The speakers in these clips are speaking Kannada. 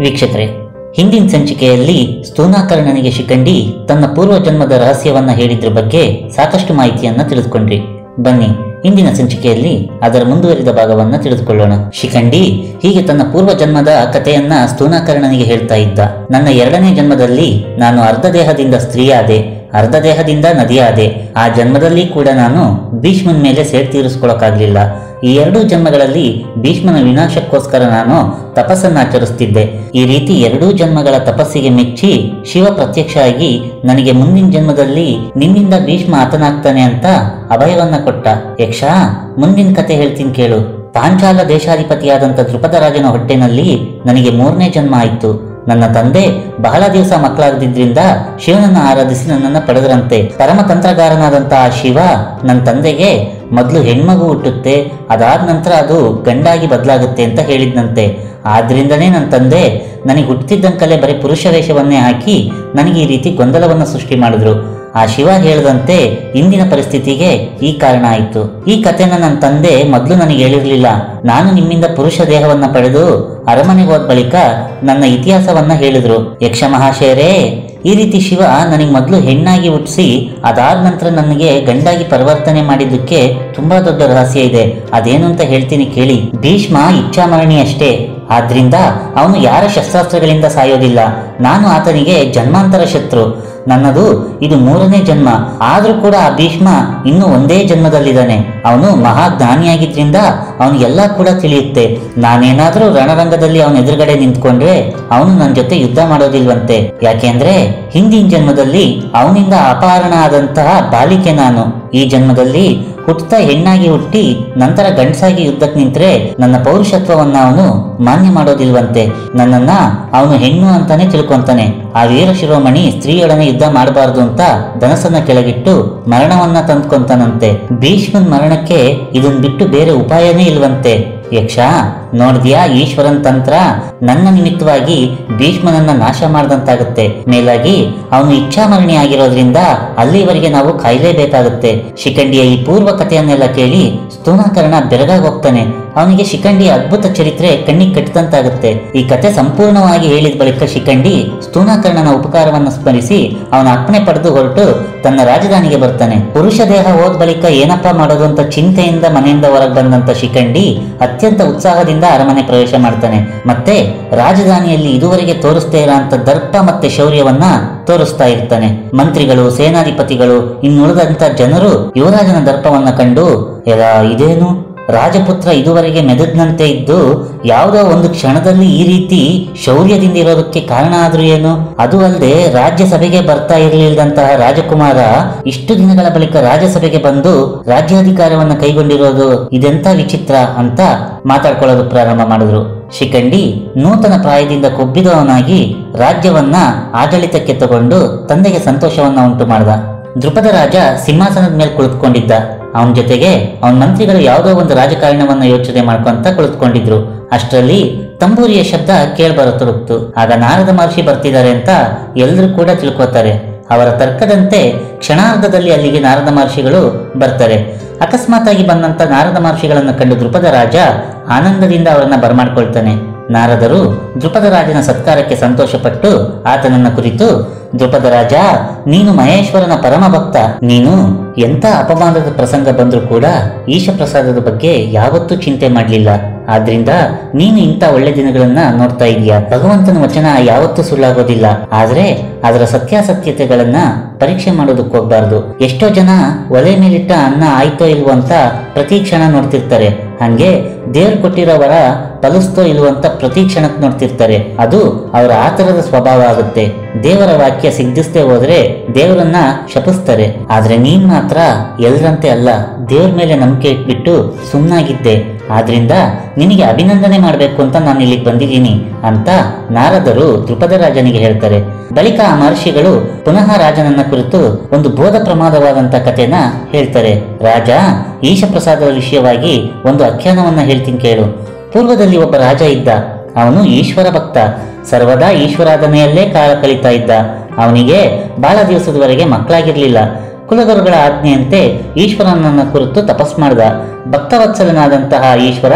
ವೀಕ್ಷಕರೇ ಹಿಂದಿನ ಸಂಚಿಕೆಯಲ್ಲಿ ಸ್ತೂನಾಕರ್ಣನಿಗೆ ಶಿಖಂಡಿ ತನ್ನ ಪೂರ್ವ ಜನ್ಮದ ರಹಸ್ಯವನ್ನ ಹೇಳಿದ್ರ ಬಗ್ಗೆ ಸಾಕಷ್ಟು ಮಾಹಿತಿಯನ್ನ ತಿಳಿದುಕೊಂಡ್ರಿ ಬನ್ನಿ ಇಂದಿನ ಸಂಚಿಕೆಯಲ್ಲಿ ಅದರ ಮುಂದುವರಿದ ಭಾಗವನ್ನ ತಿಳಿದುಕೊಳ್ಳೋಣ ಶಿಖಂಡಿ ಹೀಗೆ ತನ್ನ ಪೂರ್ವ ಜನ್ಮದ ಕಥೆಯನ್ನ ಸ್ತೂನಾಕರ್ಣನಿಗೆ ಹೇಳ್ತಾ ಇದ್ದ ನನ್ನ ಎರಡನೇ ಜನ್ಮದಲ್ಲಿ ನಾನು ಅರ್ಧ ದೇಹದಿಂದ ಸ್ತ್ರೀಯಾದೆ ಅರ್ಧ ದೇಹದಿಂದ ನದಿಯಾದೆ ಆ ಜನ್ಮದಲ್ಲಿ ಕೂಡ ನಾನು ಭೀಷ್ಮನ ಮೇಲೆ ಸೇಡ್ ತೀರಿಸ್ಕೊಳಕ್ಕಾಗ್ಲಿಲ್ಲ ಈ ಎರಡೂ ಜನ್ಮಗಳಲ್ಲಿ ಭೀಷ್ಮನ ವಿನಾಶಕ್ಕೋಸ್ಕರ ನಾನು ತಪಸ್ಸನ್ನು ಆಚರಿಸ್ತಿದ್ದೆ ಈ ರೀತಿ ಎರಡೂ ಜನ್ಮಗಳ ತಪಸ್ಸಿಗೆ ಮೆಚ್ಚಿ ಶಿವ ಪ್ರತ್ಯಕ್ಷ ಆಗಿ ನನಗೆ ಮುಂದಿನ ಜನ್ಮದಲ್ಲಿ ನಿನ್ನಿಂದ ಭೀಷ್ಮ ಆತನಾಗ್ತಾನೆ ಅಂತ ಅಭಯವನ್ನ ಕೊಟ್ಟ ಯಕ್ಷ ಮುಂದಿನ ಕತೆ ಹೇಳ್ತೀನಿ ಕೇಳು ಪಾಂಚಾಲ ದೇಶಾಧಿಪತಿಯಾದಂಥ ದ್ರುಪದ ರಾಜನ ಹೊಟ್ಟೆನಲ್ಲಿ ನನಗೆ ಮೂರನೇ ಜನ್ಮ ಆಯಿತು ನನ್ನ ತಂದೆ ಬಹಳ ದಿವಸ ಮಕ್ಕಳಾಗದಿದ್ರಿಂದ ಶಿವನನ್ನ ಆರಾಧಿಸಿ ನನ್ನನ್ನು ಪಡೆದರಂತೆ ಪರಮ ತಂತ್ರಗಾರನಾದಂತಹ ಆ ಶಿವ ನನ್ನ ತಂದೆಗೆ ಮೊದಲು ಹೆಣ್ಮಗು ಹುಟ್ಟುತ್ತೆ ಅದಾದ ನಂತರ ಅದು ಗಂಡಾಗಿ ಬದಲಾಗುತ್ತೆ ಅಂತ ಹೇಳಿದ್ನಂತೆ ಆದ್ರಿಂದನೇ ನನ್ನ ತಂದೆ ನನಗೆ ಹುಟ್ಟಿದ್ದಂಕಲೇ ಬರೀ ಪುರುಷ ವೇಷವನ್ನೇ ಹಾಕಿ ನನಗೆ ಈ ರೀತಿ ಗೊಂದಲವನ್ನು ಸೃಷ್ಟಿ ಮಾಡಿದ್ರು ಆ ಶಿವ ಹೇಳದಂತೆ ಇಂದಿನ ಪರಿಸ್ಥಿತಿಗೆ ಈ ಕಾರಣ ಆಯಿತು ಈ ಕಥೆನ ನನ್ನ ತಂದೆ ಮೊದಲು ನನಗೆ ಹೇಳಿರ್ಲಿಲ್ಲ ನಾನು ನಿಮ್ಮಿಂದ ಪುರುಷ ದೇಹವನ್ನ ಪಡೆದು ಅರಮನೆಗೆ ಹೋದ ಬಳಿಕ ನನ್ನ ಇತಿಹಾಸವನ್ನ ಹೇಳಿದ್ರು ಯಕ್ಷ ಮಹಾಶಯರೇ ಈ ರೀತಿ ಶಿವ ನನಗೆ ಮೊದಲು ಹೆಣ್ಣಾಗಿ ಹುಟ್ಟಿಸಿ ಅದಾದ ನಂತರ ನನಗೆ ಗಂಡಾಗಿ ಪರಿವರ್ತನೆ ಮಾಡಿದ್ದಕ್ಕೆ ತುಂಬಾ ದೊಡ್ಡ ರಹಸ್ಯ ಇದೆ ಅದೇನು ಅಂತ ಹೇಳ್ತೀನಿ ಕೇಳಿ ಭೀಷ್ಮ ಇಚ್ಛಾಮರಣಿ ಅಷ್ಟೇ ಆದ್ರಿಂದ ಅವನು ಯಾರ ಶಸ್ತ್ರಾಸ್ತ್ರಗಳಿಂದ ಸಾಯೋದಿಲ್ಲ ನಾನು ಆತನಿಗೆ ಜನ್ಮಾಂತರ ಶತ್ರು ನನ್ನದು ಇದು ಮೂರನೇ ಜನ್ಮ ಆದ್ರೂ ಕೂಡ ಆ ಭೀಷ್ಮ ಇನ್ನು ಒಂದೇ ಜನ್ಮದಲ್ಲಿದ್ದಾನೆ ಅವನು ಮಹಾಜ್ಞಾನಿಯಾಗಿದ್ರಿಂದ ಅವನಿಗೆಲ್ಲ ಕೂಡ ತಿಳಿಯುತ್ತೆ ನಾನೇನಾದ್ರೂ ರಣರಂಗದಲ್ಲಿ ಅವನ ಎದುರುಗಡೆ ನಿಂತ್ಕೊಂಡ್ರೆ ಅವನು ನನ್ನ ಜೊತೆ ಯುದ್ಧ ಮಾಡೋದಿಲ್ವಂತೆ ಯಾಕೆಂದ್ರೆ ಹಿಂದಿನ ಜನ್ಮದಲ್ಲಿ ಅವನಿಂದ ಅಪಹರಣ ಆದಂತಹ ಬಾಲಿಕೆ ನಾನು ಈ ಜನ್ಮದಲ್ಲಿ ಹುಟ್ಟುತ್ತಾ ಹೆಣ್ಣಾಗಿ ಹುಟ್ಟಿ ನಂತರ ಗಂಡಸಾಗಿ ಯುದ್ಧಕ್ಕೆ ನಿಂತ್ರೆ ನನ್ನ ಪೌರುಷತ್ವವನ್ನ ಅವನು ಮಾನ್ಯ ಮಾಡೋದಿಲ್ವಂತೆ ನನ್ನನ್ನ ಅವನು ಹೆಣ್ಣು ಅಂತಾನೆ ತಿಳ್ಕೊಂತಾನೆ ಆ ವೀರ ಶಿರೋಮಣಿ ಸ್ತ್ರೀಯೊಡನೆ ಯುದ್ಧ ಮಾಡಬಾರ್ದು ಅಂತ ಧನಸನ್ನ ಕೆಳಗಿಟ್ಟು ಮರಣವನ್ನ ತಂದ್ಕೊಂತಾನಂತೆ ಭೀಷ್ಮನ್ ಮರಣಕ್ಕೆ ಇದನ್ ಬಿಟ್ಟು ಬೇರೆ ಉಪಾಯನೇ ಇಲ್ವಂತೆ ಯಕ್ಷ ನೋಡ್ದ್ಯಾ ಈಶ್ವರನ್ ತಂತ್ರ ನನ್ನ ನಿಮಿತ್ತವಾಗಿ ಭೀಷ್ಮನನ್ನ ನಾಶ ಮಾಡ್ದಂತಾಗುತ್ತೆ ಮೇಲಾಗಿ ಅವನು ಇಚ್ಛಾಮರಣಿ ಆಗಿರೋದ್ರಿಂದ ಅಲ್ಲಿವರೆಗೆ ನಾವು ಕಾಯಲೇಬೇಕಾಗುತ್ತೆ ಶಿಖಂಡಿಯ ಈ ಪೂರ್ವ ಕಥೆಯನ್ನೆಲ್ಲ ಕೇಳಿ ಸ್ತೂನಾಕರಣ ಬೆರಗಾಗಿ ಹೋಗ್ತಾನೆ ಅವನಿಗೆ ಶಿಖಂಡಿಯ ಅದ್ಭುತ ಚರಿತ್ರೆ ಕಣ್ಣಿಗೆ ಕಟ್ಟಿದಂತಾಗುತ್ತೆ ಈ ಕತೆ ಸಂಪೂರ್ಣವಾಗಿ ಹೇಳಿದ ಬಳಿಕ ಶಿಖಂಡಿ ಸ್ತೂನಾಕರ್ಣನ ಉಪಕಾರವನ್ನು ಸ್ಮರಿಸಿ ಅವನ ಅಪ್ಪಣೆ ಪಡೆದು ಹೊರಟು ತನ್ನ ರಾಜಧಾನಿಗೆ ಬರ್ತಾನೆ ಪುರುಷ ದೇಹ ಹೋದ ಬಳಿಕ ಏನಪ್ಪಾ ಮಾಡೋದು ಅಂತ ಚಿಂತೆಯಿಂದ ಮನೆಯಿಂದ ಹೊರಗೆ ಬಂದಂತ ಶಿಖಂಡಿ ಅತ್ಯಂತ ಉತ್ಸಾಹದಿಂದ ಅರಮನೆ ಪ್ರವೇಶ ಮಾಡ್ತಾನೆ ಮತ್ತೆ ರಾಜಧಾನಿಯಲ್ಲಿ ಇದುವರೆಗೆ ತೋರಿಸ್ತೇ ಇರೋಂಥ ದರ್ಪ ಮತ್ತೆ ಶೌರ್ಯವನ್ನ ತೋರಿಸ್ತಾ ಇರ್ತಾನೆ ಮಂತ್ರಿಗಳು ಸೇನಾಧಿಪತಿಗಳು ಇನ್ನುಳಿದಂತ ಜನರು ಯುವರಾಜನ ದರ್ಪವನ್ನ ಕಂಡು ಎಲ್ಲ ಇದೇನು ರಾಜಪುತ್ರ ಇದುವರೆಗೆ ಮೆದದ್ನಂತೆ ಇದ್ದು ಯಾವುದೋ ಒಂದು ಕ್ಷಣದಲ್ಲಿ ಈ ರೀತಿ ಶೌರ್ಯದಿಂದ ಇರೋದಕ್ಕೆ ಕಾರಣ ಆದ್ರೂ ಏನು ಅದು ಅಲ್ಲದೆ ರಾಜ್ಯಸಭೆಗೆ ಬರ್ತಾ ಇರಲಿಲ್ಲದಂತಹ ರಾಜಕುಮಾರ ಇಷ್ಟು ದಿನಗಳ ಬಳಿಕ ರಾಜ್ಯಸಭೆಗೆ ಬಂದು ರಾಜ್ಯಾಧಿಕಾರವನ್ನ ಕೈಗೊಂಡಿರೋದು ಇದೆಂತ ವಿಚಿತ್ರ ಅಂತ ಮಾತಾಡ್ಕೊಳ್ಳೋದು ಪ್ರಾರಂಭ ಮಾಡಿದ್ರು ಶಿಖಂಡಿ ನೂತನ ಪ್ರಾಯದಿಂದ ಕೊಬ್ಬಿದವನಾಗಿ ರಾಜ್ಯವನ್ನ ಆಡಳಿತಕ್ಕೆ ತಗೊಂಡು ತಂದೆಗೆ ಸಂತೋಷವನ್ನ ಉಂಟು ಮಾಡ್ದ ದೃಪದ ರಾಜ ಸಿಂಹಾಸನದ ಮೇಲೆ ಕುಳಿತುಕೊಂಡಿದ್ದ ಅವನ ಜೊತೆಗೆ ಅವನ ಮಂತ್ರಿಗಳು ಯಾವುದೋ ಒಂದು ರಾಜಕಾರಣವನ್ನ ಯೋಚನೆ ಮಾಡ್ಕೊಂತ ಕುಳಿತುಕೊಂಡಿದ್ರು ಅಷ್ಟರಲ್ಲಿ ತಂಬೂರಿಯ ಶಬ್ದ ಕೇಳ್ಬರತೊಡಗ್ತು ಆಗ ನಾರದ ಮಹರ್ಷಿ ಬರ್ತಿದ್ದಾರೆ ಅಂತ ಎಲ್ಲರೂ ಕೂಡ ತಿಳ್ಕೊತಾರೆ ಅವರ ತರ್ಕದಂತೆ ಕ್ಷಣಾರ್ಧದಲ್ಲಿ ಅಲ್ಲಿಗೆ ನಾರದ ಮಹರ್ಷಿಗಳು ಬರ್ತಾರೆ ಅಕಸ್ಮಾತ್ ಆಗಿ ಬಂದಂತ ನಾರದ ಮಹರ್ಷಿಗಳನ್ನು ಕಂಡು ದೃಪದ ರಾಜ ಆನಂದದಿಂದ ಅವರನ್ನ ಬರಮಾಡ್ಕೊಳ್ತಾನೆ ನಾರದರು ದೃಪದ ರಾಜನ ಸತ್ಕಾರಕ್ಕೆ ಸಂತೋಷಪಟ್ಟು ಆತನನ್ನ ಕುರಿತು ದೃಪದ ರಾಜ ನೀನು ಮಹೇಶ್ವರನ ಪರಮ ಭಕ್ತ ನೀನು ಎಂಥ ಅಪಮಾನದ ಪ್ರಸಂಗ ಬಂದರೂ ಕೂಡ ಈಶ ಪ್ರಸಾದದ ಬಗ್ಗೆ ಯಾವತ್ತೂ ಚಿಂತೆ ಮಾಡಲಿಲ್ಲ ಆದ್ರಿಂದ ನೀನು ಇಂಥ ಒಳ್ಳೆ ದಿನಗಳನ್ನ ನೋಡ್ತಾ ಇದೀಯ ಭಗವಂತನ ವಚನ ಯಾವತ್ತೂ ಸುಳ್ಳಾಗೋದಿಲ್ಲ ಆದ್ರೆ ಅದರ ಸತ್ಯಾಸತ್ಯತೆಗಳನ್ನ ಪರೀಕ್ಷೆ ಮಾಡೋದಕ್ಕೆ ಹೋಗ್ಬಾರ್ದು ಎಷ್ಟೋ ಜನ ಒಲೆ ಮೇಲಿಟ್ಟ ಅನ್ನ ಆಯ್ತೋ ಇಲ್ವೋ ಅಂತ ಪ್ರತಿ ಕ್ಷಣ ನೋಡ್ತಿರ್ತಾರೆ ಹಂಗೆ ದೇವ್ರು ಕೊಟ್ಟಿರೋ ವರ ಫಲಿಸ್ತೋ ಇಲ್ವೋ ಅಂತ ಪ್ರತಿ ಕ್ಷಣಕ್ಕೆ ನೋಡ್ತಿರ್ತಾರೆ ಅದು ಅವರ ಆತರದ ಸ್ವಭಾವ ಆಗುತ್ತೆ ದೇವರ ವಾಕ್ಯ ಸಿದ್ಧಿಸದೆ ಹೋದ್ರೆ ದೇವರನ್ನ ಶಪಿಸ್ತಾರೆ ಆದ್ರೆ ನೀನ್ ಮಾತ್ರ ಎಲ್ರಂತೆ ಅಲ್ಲ ದೇವ್ರ ಮೇಲೆ ನಂಬಿಕೆ ಇಟ್ಬಿಟ್ಟು ಸುಮ್ಮನಾಗಿದ್ದೆ ಆದ್ರಿಂದ ನಿನಗೆ ಅಭಿನಂದನೆ ಮಾಡಬೇಕು ಅಂತ ನಾನು ಇಲ್ಲಿಗೆ ಬಂದಿದ್ದೀನಿ ಅಂತ ನಾರದರು ದೃಪದ ರಾಜನಿಗೆ ಹೇಳ್ತಾರೆ ಬಳಿಕ ಆ ಮಹರ್ಷಿಗಳು ಪುನಃ ರಾಜನನ್ನ ಕುರಿತು ಒಂದು ಬೋಧ ಪ್ರಮಾದವಾದಂತ ಕಥೆನ ಹೇಳ್ತಾರೆ ರಾಜ ಈಶ ಪ್ರಸಾದದ ವಿಷಯವಾಗಿ ಒಂದು ಆಖ್ಯಾನವನ್ನ ಹೇಳ್ತೀನಿ ಕೇಳು ಪೂರ್ವದಲ್ಲಿ ಒಬ್ಬ ರಾಜ ಇದ್ದ ಅವನು ಈಶ್ವರ ಭಕ್ತ ಸರ್ವದಾ ಈಶ್ವರಾಧನೆಯಲ್ಲೇ ಕಾಲ ಕಳೀತಾ ಇದ್ದ ಅವನಿಗೆ ಬಹಳ ದಿವಸದವರೆಗೆ ಮಕ್ಕಳಾಗಿರ್ಲಿಲ್ಲ ಕುಲಗುರುಗಳ ಆಜ್ಞೆಯಂತೆ ಈಶ್ವರನನ್ನ ಕುರಿತು ತಪಸ್ ಮಾಡ್ದ ಭಕ್ತವತ್ಸಲನಾದಂತಹ ಈಶ್ವರ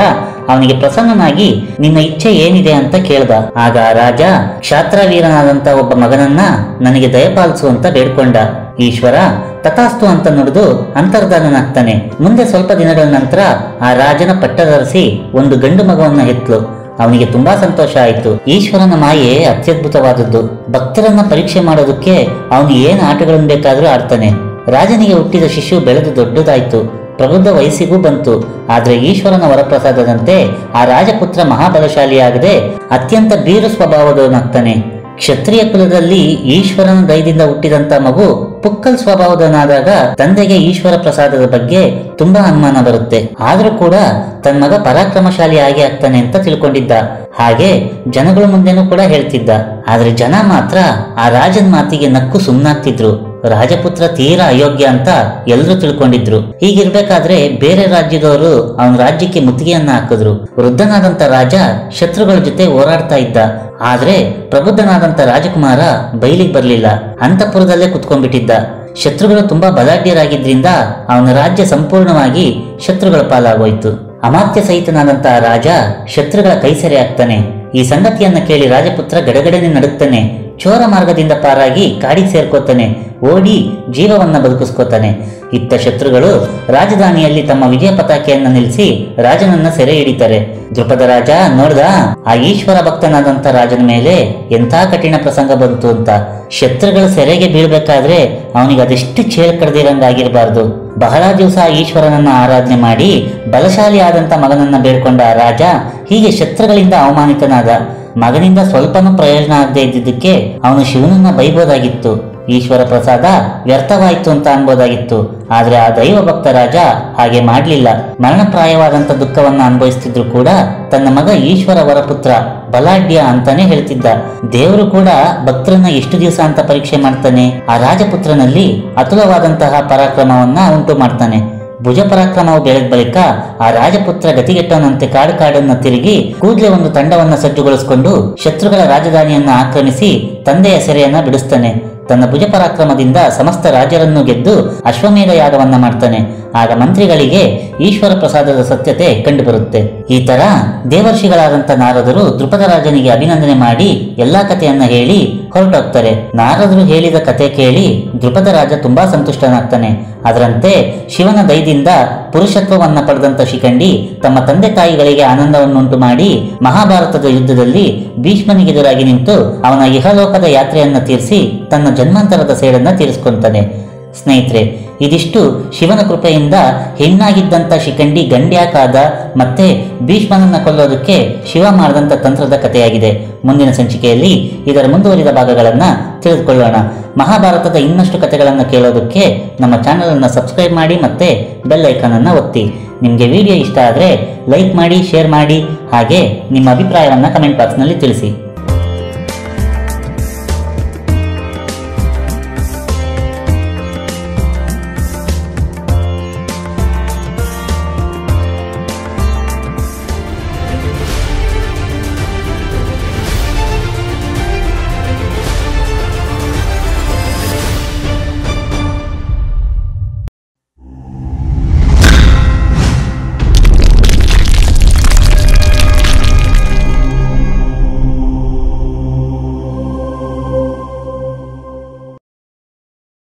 ಅವನಿಗೆ ಪ್ರಸನ್ನನಾಗಿ ನಿನ್ನ ಇಚ್ಛೆ ಏನಿದೆ ಅಂತ ಕೇಳ್ದ ಆಗ ಆ ರಾಜ ಕ್ಷಾತ್ರವೀರನಾದಂತ ಒಬ್ಬ ಮಗನನ್ನ ನನಗೆ ದಯಪಾಲಿಸು ಅಂತ ಬೇಡ್ಕೊಂಡ ಈಶ್ವರ ತಥಾಸ್ತು ಅಂತ ನುಡಿದು ಅಂತರ್ಧಾನನಾಗ್ತಾನೆ ಮುಂದೆ ಸ್ವಲ್ಪ ದಿನಗಳ ನಂತರ ಆ ರಾಜನ ಪಟ್ಟದರಸಿ ಒಂದು ಗಂಡು ಮಗವನ್ನ ಹೆತ್ಲು ಅವನಿಗೆ ತುಂಬಾ ಸಂತೋಷ ಆಯಿತು ಈಶ್ವರನ ಮಾಯೆ ಅತ್ಯದ್ಭುತವಾದದ್ದು ಭಕ್ತರನ್ನ ಪರೀಕ್ಷೆ ಮಾಡೋದಕ್ಕೆ ಅವನು ಏನ್ ಆಟಗಳನ್ನು ಬೇಕಾದ್ರೂ ಆಡ್ತಾನೆ ರಾಜನಿಗೆ ಹುಟ್ಟಿದ ಶಿಶು ಬೆಳೆದು ದೊಡ್ಡದಾಯ್ತು ಪ್ರಬುದ್ಧ ವಯಸ್ಸಿಗೂ ಬಂತು ಆದ್ರೆ ಈಶ್ವರನ ವರಪ್ರಸಾದದಂತೆ ಆ ರಾಜಪುತ್ರ ಮಹಾಬಲಶಾಲಿಯಾಗದೆ ಅತ್ಯಂತ ಬೀರು ಸ್ವಭಾವದವನಾಗ್ತಾನೆ ಕ್ಷತ್ರಿಯ ಕುಲದಲ್ಲಿ ಈಶ್ವರನ ದಯದಿಂದ ಹುಟ್ಟಿದಂತ ಮಗು ಪುಕ್ಕಲ್ ಸ್ವಭಾವದನಾದಾಗ ತಂದೆಗೆ ಈಶ್ವರ ಪ್ರಸಾದದ ಬಗ್ಗೆ ತುಂಬಾ ಅನುಮಾನ ಬರುತ್ತೆ ಆದ್ರೂ ಕೂಡ ತನ್ನ ಮಗ ಪರಾಕ್ರಮಶಾಲಿ ಆಗಿ ಆಗ್ತಾನೆ ಅಂತ ತಿಳ್ಕೊಂಡಿದ್ದ ಹಾಗೆ ಜನಗಳ ಮುಂದೆನೂ ಕೂಡ ಹೇಳ್ತಿದ್ದ ಆದ್ರೆ ಜನ ಮಾತ್ರ ಆ ರಾಜನ ಮಾತಿಗೆ ನಕ್ಕು ಸುಮ್ನಾಗ್ತಿದ್ರು ರಾಜಪುತ್ರ ತೀರಾ ಅಯೋಗ್ಯ ಅಂತ ಎಲ್ರೂ ತಿಳ್ಕೊಂಡಿದ್ರು ಹೀಗಿರ್ಬೇಕಾದ್ರೆ ಬೇರೆ ರಾಜ್ಯದವರು ಅವನ ರಾಜ್ಯಕ್ಕೆ ಮುತ್ತಿಗೆಯನ್ನ ಹಾಕಿದ್ರು ವೃದ್ಧನಾದಂತ ರಾಜ ಶತ್ರುಗಳ ಜೊತೆ ಹೋರಾಡ್ತಾ ಇದ್ದ ಆದ್ರೆ ಪ್ರಬುದ್ಧನಾದಂತ ರಾಜಕುಮಾರ ಬೈಲಿಗೆ ಬರ್ಲಿಲ್ಲ ಅಂತಃಪುರದಲ್ಲೇ ಕುತ್ಕೊಂಡ್ಬಿಟ್ಟಿದ್ದ ಶತ್ರುಗಳು ತುಂಬಾ ಬಲಾಢ್ಯರಾಗಿದ್ರಿಂದ ಅವನ ರಾಜ್ಯ ಸಂಪೂರ್ಣವಾಗಿ ಶತ್ರುಗಳ ಪಾಲಾಗೋಯ್ತು ಅಮಾತ್ಯ ಸಹಿತನಾದಂತ ರಾಜ ಶತ್ರುಗಳ ಕೈಸೆರೆ ಆಗ್ತಾನೆ ಈ ಸಂಗತಿಯನ್ನ ಕೇಳಿ ರಾಜಪುತ್ರ ಗಡಗಡನೆ ನಡುತ್ತಾನೆ ಚೋರ ಮಾರ್ಗದಿಂದ ಪಾರಾಗಿ ಕಾಡಿಗೆ ಸೇರ್ಕೋತಾನೆ ಓಡಿ ಜೀವವನ್ನ ಬದುಕಿಸ್ಕೋತಾನೆ ಇತ್ತ ಶತ್ರುಗಳು ರಾಜಧಾನಿಯಲ್ಲಿ ತಮ್ಮ ವಿಜಯ ಪತಾಕೆಯನ್ನ ನಿಲ್ಲಿಸಿ ರಾಜನನ್ನ ಸೆರೆ ಹಿಡಿತಾರೆ ದೃಪದ ರಾಜ ನೋಡ್ದ ಆ ಈಶ್ವರ ಭಕ್ತನಾದಂತ ರಾಜನ ಮೇಲೆ ಎಂಥ ಕಠಿಣ ಪ್ರಸಂಗ ಬಂತು ಅಂತ ಶತ್ರುಗಳ ಸೆರೆಗೆ ಬೀಳ್ಬೇಕಾದ್ರೆ ಅವನಿಗೆ ಅದೆಷ್ಟು ಚೇಳು ಕಡ್ದಿರಂಗಾಗಿರ್ಬಾರ್ದು ಬಹಳ ದಿವಸ ಆ ಈಶ್ವರನನ್ನ ಆರಾಧನೆ ಮಾಡಿ ಬಲಶಾಲಿ ಆದಂತ ಮಗನನ್ನ ಬೇಡ್ಕೊಂಡ ಆ ರಾಜ ಹೀಗೆ ಶತ್ರುಗಳಿಂದ ಅವಮಾನಿತನಾದ ಮಗನಿಂದ ಸ್ವಲ್ಪನೂ ಪ್ರಯೋಜನ ಆಗದೆ ಇದ್ದಿದ್ದಕ್ಕೆ ಅವನು ಶಿವನನ್ನ ಬೈಬೋದಾಗಿತ್ತು ಈಶ್ವರ ಪ್ರಸಾದ ವ್ಯರ್ಥವಾಯಿತು ಅಂತ ಅನ್ಬೋದಾಗಿತ್ತು ಆದ್ರೆ ಆ ದೈವ ಭಕ್ತ ರಾಜ ಹಾಗೆ ಮಾಡ್ಲಿಲ್ಲ ಮರಣಪ್ರಾಯವಾದಂತ ದುಃಖವನ್ನ ಅನುಭವಿಸ್ತಿದ್ರು ಕೂಡ ತನ್ನ ಮಗ ಈಶ್ವರ ವರಪುತ್ರ ಬಲಾಢ್ಯ ಅಂತಾನೆ ಹೇಳ್ತಿದ್ದ ದೇವರು ಕೂಡ ಭಕ್ತರನ್ನ ಎಷ್ಟು ದಿವಸ ಅಂತ ಪರೀಕ್ಷೆ ಮಾಡ್ತಾನೆ ಆ ರಾಜಪುತ್ರನಲ್ಲಿ ಅತುಲವಾದಂತಹ ಪರಾಕ್ರಮವನ್ನ ಉಂಟು ಮಾಡ್ತಾನೆ ಭುಜ ಪರಾಕ್ರಮವು ಬೆಳೆದ ಬಳಿಕ ಆ ರಾಜಪುತ್ರ ಗತಿಗೆಟ್ಟವನಂತೆ ಕಾಡು ಕಾಡನ್ನ ತಿರುಗಿ ಕೂಡ್ಲೆ ಒಂದು ತಂಡವನ್ನ ಸಜ್ಜುಗೊಳಿಸಿಕೊಂಡು ಶತ್ರುಗಳ ರಾಜಧಾನಿಯನ್ನ ಆಕ್ರಮಿಸಿ ತಂದೆಯ ಸೆರೆಯನ್ನ ಬಿಡಿಸ್ತಾನೆ ತನ್ನ ಭುಜ ಪರಾಕ್ರಮದಿಂದ ಸಮಸ್ತ ರಾಜರನ್ನು ಗೆದ್ದು ಅಶ್ವಮೇಧ ಯಾಗವನ್ನ ಮಾಡ್ತಾನೆ ಆಗ ಮಂತ್ರಿಗಳಿಗೆ ಈಶ್ವರ ಪ್ರಸಾದದ ಸತ್ಯತೆ ಕಂಡುಬರುತ್ತೆ ಈ ತರ ದೇವರ್ಷಿಗಳಾದಂತ ನಾರದರು ದೃಪದ ರಾಜನಿಗೆ ಅಭಿನಂದನೆ ಮಾಡಿ ಎಲ್ಲಾ ಕಥೆಯನ್ನ ಹೇಳಿ ಹೊರಟೋಗ್ತಾರೆ ನಾರದರು ಹೇಳಿದ ಕತೆ ಕೇಳಿ ದೃಪದ ರಾಜ ತುಂಬಾ ಸಂತುಷ್ಟನಾಗ್ತಾನೆ ಅದರಂತೆ ಶಿವನ ದಯದಿಂದ ಪುರುಷತ್ವವನ್ನ ಪಡೆದಂತ ಶಿಖಂಡಿ ತಮ್ಮ ತಂದೆ ತಾಯಿಗಳಿಗೆ ಆನಂದವನ್ನುಂಟು ಮಾಡಿ ಮಹಾಭಾರತದ ಯುದ್ಧದಲ್ಲಿ ಭೀಷ್ಮನಿಗೆದುರಾಗಿ ನಿಂತು ಅವನ ಇಹಲೋಕದ ಯಾತ್ರೆಯನ್ನ ತೀರಿಸಿ ತನ್ನ ಜನ್ಮಾಂತರದ ಸೇಡನ್ನ ತೀರಿಸ್ಕೊಂತಾನೆ ಸ್ನೇಹಿತರೆ ಇದಿಷ್ಟು ಶಿವನ ಕೃಪೆಯಿಂದ ಹೆಣ್ಣಾಗಿದ್ದಂಥ ಶಿಖಂಡಿ ಗಂಡ್ಯಾಕಾದ ಮತ್ತೆ ಭೀಷ್ಮನನ್ನ ಕೊಲ್ಲೋದಕ್ಕೆ ಶಿವ ಮಾಡಿದಂಥ ತಂತ್ರದ ಕಥೆಯಾಗಿದೆ ಮುಂದಿನ ಸಂಚಿಕೆಯಲ್ಲಿ ಇದರ ಮುಂದುವರಿದ ಭಾಗಗಳನ್ನ ತಿಳಿದುಕೊಳ್ಳೋಣ ಮಹಾಭಾರತದ ಇನ್ನಷ್ಟು ಕಥೆಗಳನ್ನು ಕೇಳೋದಕ್ಕೆ ನಮ್ಮ ಚಾನಲ್ ಅನ್ನು ಸಬ್ಸ್ಕ್ರೈಬ್ ಮಾಡಿ ಮತ್ತೆ ಬೆಲ್ ಐಕಾನ್ ಅನ್ನ ಒತ್ತಿ ನಿಮಗೆ ವಿಡಿಯೋ ಇಷ್ಟ ಆದರೆ ಲೈಕ್ ಮಾಡಿ ಶೇರ್ ಮಾಡಿ ಹಾಗೆ ನಿಮ್ಮ ಅಭಿಪ್ರಾಯವನ್ನ ಕಮೆಂಟ್ ಬಾಕ್ಸ್ನಲ್ಲಿ ತಿಳಿಸಿ